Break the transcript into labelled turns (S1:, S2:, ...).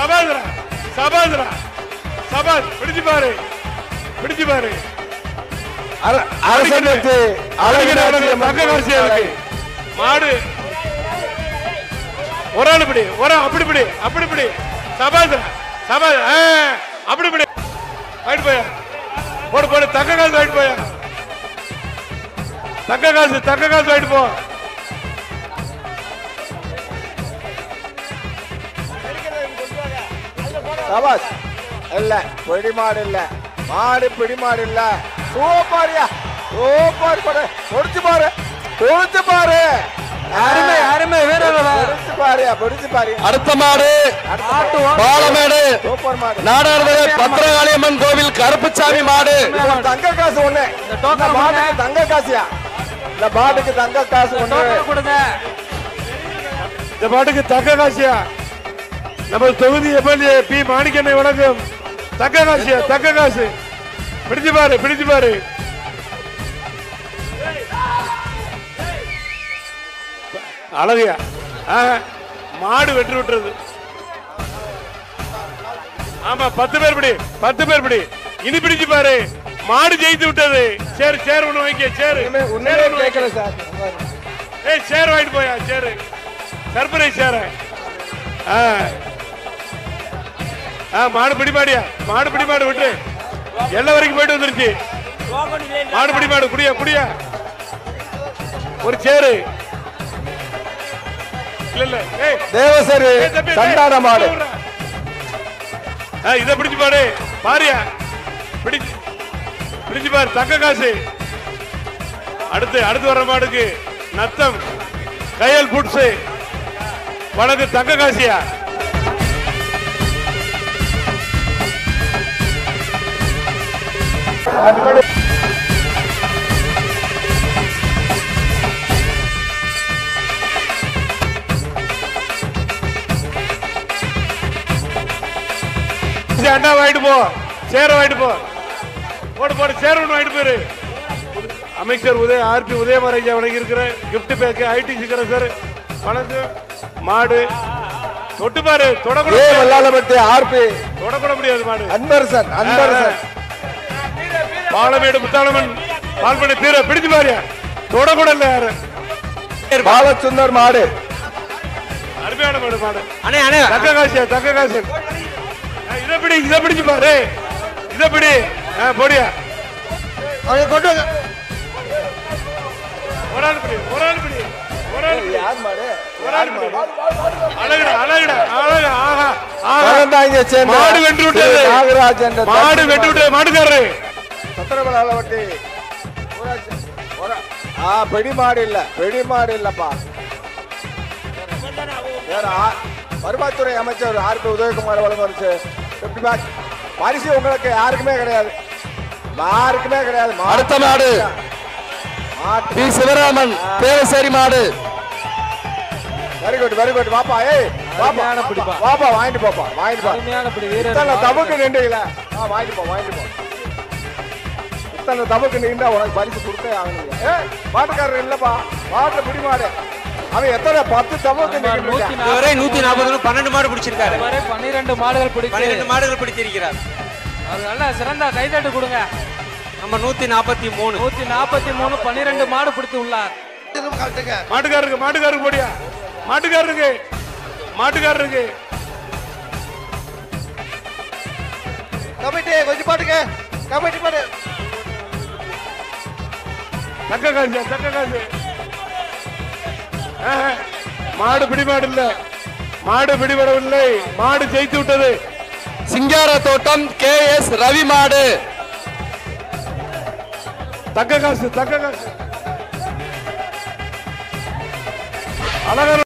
S1: சபாதுரா சபாதுரா சபாத் பிடிச்சு பாரு பிடிச்சு பாரு
S2: அர- அரசனுக்கு
S1: அழகிற
S2: அழகிற
S1: தங்க காசியா இருக்கு மாடு ஒரு ஆள் பிடி ஒரு ஆள் அப்படி பிடி அப்படி பிடி சபாதுரா சபா ஆ, அப்படி பிடி வாங்கிட்டு போயா போடு போடு தங்க காசு வாங்கிட்டு போயா தங்க காசு தங்க காசு வாங்கிட்டு போ
S2: சபாஸ் இல்ல பிடி மாடு இல்ல மாடு பிடி மாடு இல்ல சூப்பர்யா சூப்பர் பாரு முடிச்சு பாரு முடிச்சு பாரு
S3: அருமை அருமை வீரர்களே
S2: முடிச்சு பாருயா முடிச்சு பாரு
S4: அடுத்த மாடு
S3: ஆட்டு ஓ-
S4: பாலமேடு
S2: சூப்பர் மாடு
S4: நாடாளுமன்ற பத்திரகாளியம்மன் கோவில் கருப்புச்சாமி மாடு
S2: இது ஒரு தங்க காசு ஒண்ணு
S3: இந்த token
S2: இந்த மாட்டுக்கு தங்க காசியா இந்த மாட்டுக்கு தங்க காசு ஒண்ணு
S3: டோக்கன் கொடுங்க
S1: இந்த பாட்டுக்கு தக்க காசியா நம்ம தொகுதி எம்எல்ஏ பி மாணிக்கண்ணை வணக்கம் தக்க காசியா தக்க காசு பிடிச்சு பாரு பிடிச்சு பாரு அழகையா ஆ, மாடு வெற்றி விட்டுறது ஆமா பத்து பேர் பிடி பத்து பேர் பிடி இனி பிடிச்சு பாரு மாடு ஜெயித்து விட்டது சரி சேர் ஒண்ணு வைக்க சேரு
S2: உண்மை-
S1: சேர்
S2: உண்மையிலே
S1: ஒண்ணு வைக்க.
S2: கேட்கல சார்
S1: ஏய் சேர் வாங்கிட்டு போயா சேரு சர்ப்ரைஸ் சேர ஆ ஆ மாடு பிடி மாடியா மாடு பிடி மாடு விட்டு எல்லா வரைக்கும் போயிட்டு வந்துருச்சு மாடு பிடி மாடு குடியா குடியா ஒரு சேரு இல்ல இல்ல ஏய்
S2: தேவசரி
S1: ஏய், தம்பி, ஏய்,
S2: சண்டான மாடு
S1: விட்றா. ஆ, இத பிடிச்சு பாரு பாரியா பிடிச்சு பிடிச்சு பாரு தங்க காசு அடுத்து அடுத்து வர மாடுக்கு நத்தம் கையல் புட்ஸ் வழக்கு தங்க காசியா சரி, அண்ணா வாங்கிட்டு போ சேர வாங்கிட்டு போ போடு போடு சேர ஒன்று வாங்கிட்டு போயிரு அமைச்சர் உதய ஆர்பி உதயமராஜா வழங்கி இருக்கிற gift பேக்கு ஐடி சிக்கர சார் வணக்கம் மாடு தொட்டு பாரு தொடக்கூட
S2: ஏ
S1: முடியாது.
S2: வெள்ளாளப்பட்டி ஆர்பி
S1: தொடக்கூட முடியாது மாடு
S2: அன்பரசன் அன்பரசன்
S1: பாலமேடு முத்தாளமன் பால்பனை தீர பிடிச்சு பாரு தொடக்கூட இல்ல யாரு
S2: பாலசுந்தர் மாடு
S1: அருமையான மாடு மாடு
S3: அண்ணே அண்ணே
S1: தக்க காசு தக்க காசு ஆ, இதை பிடி இதை பிடிச்சு பாரு இதை பிடி ஆ, போடியா
S2: கொண்டு
S1: ஒரு ஆள் பிடி ஒரு ஆள் பிடி ஒரு ஆள் பிடி
S2: யார் மாடு
S1: ஒரு ஆள் பிடி அழகுடா அழகுடா அழகு ஆஹா ஆஹா
S2: பரந்தாங்க சேர்ந்த
S1: மாடு வென்று விட்டது.
S2: திரு நாகராஜ் என்ற
S1: மாடு வெட்டு விட்டு மாட்டுக்காரரு
S2: சத்திரபலாளவட்டி ஊராட்சி ஒரு- ஆ பெடி மாடு இல்ல பெடி மாடு இல்லப்பா வேற ஆ- வருவாய்த்துறை அமைச்சர் ஆர்பி உதயகுமார் வழங்க பரிசு உங்களுக்கு யாருக்குமே கிடையாது யாருக்குமே கிடையாது மாடு-
S4: அடுத்த மாடு
S2: மாட்டு
S4: பி சிவராமன் தேவசேரி மாடு
S2: வெரி குட் வெரி குட் வாப்பா ஏய் வாப்பா
S3: அருமையான பிடிப்பா.
S2: வாப்பா, வாப்பா வாங்கிட்டு போப்பா வாங்கிட்டு போ
S3: அருமையான இப்படி
S2: இத்தனை
S3: வீரர்
S2: தபுக்கு நின்றீங்களா ஆ வாங்கிட்டு போ வாங்கிட்டு போ இத்தனை தபுக்கு நின்றா உனக்கு பரிசு கொடுத்தே ஆகணும் ஏ மாட்டுக்காரர் இல்லப்பா மாட்டுல பிடி மாடு அவன் எத்தனை பத்து தபுக்கு
S3: நூத்தி
S2: நின்றுட்டு
S5: இதுவரை நூத்தி நாற்பது பன்னெண்டு மாடு பிடிச்சிருக்காரு
S3: வரை பன்னிரண்டு மாடுகள் பிடித்து
S5: பன்னிரெண்டு மாடுகள் பிடித்திருக்கிறார்
S3: அது நல்ல சிறந்த கைதட்டு கொடுங்க
S5: நம்ம நூத்தி நாற்பத்தி மூணு
S3: நூத்தி நாற்பத்தி மூணு பன்னிரண்டு மாடு பிடித்து உள்ளார்
S1: மாட்டுக்காரருக்கு மாட்டுக்காரருக்கு போடியா மாட்டுக்காரருக்கு மாட்டுக்காரருக்கு
S2: கமிட்டி கொஞ்சம் பாட்டுங்க கமிட்டி பாட்டு
S1: தக்க காசு தக்க காசு ஆஹா. மாடு பிடிமாடு இல்ல மாடு பிடிபடவில்லை மாடு ஜெயித்து விட்டது
S4: சிங்கார தோட்டம் கே எஸ் ரவி மாடு
S1: தக்க காசு தக்க காசு அழகான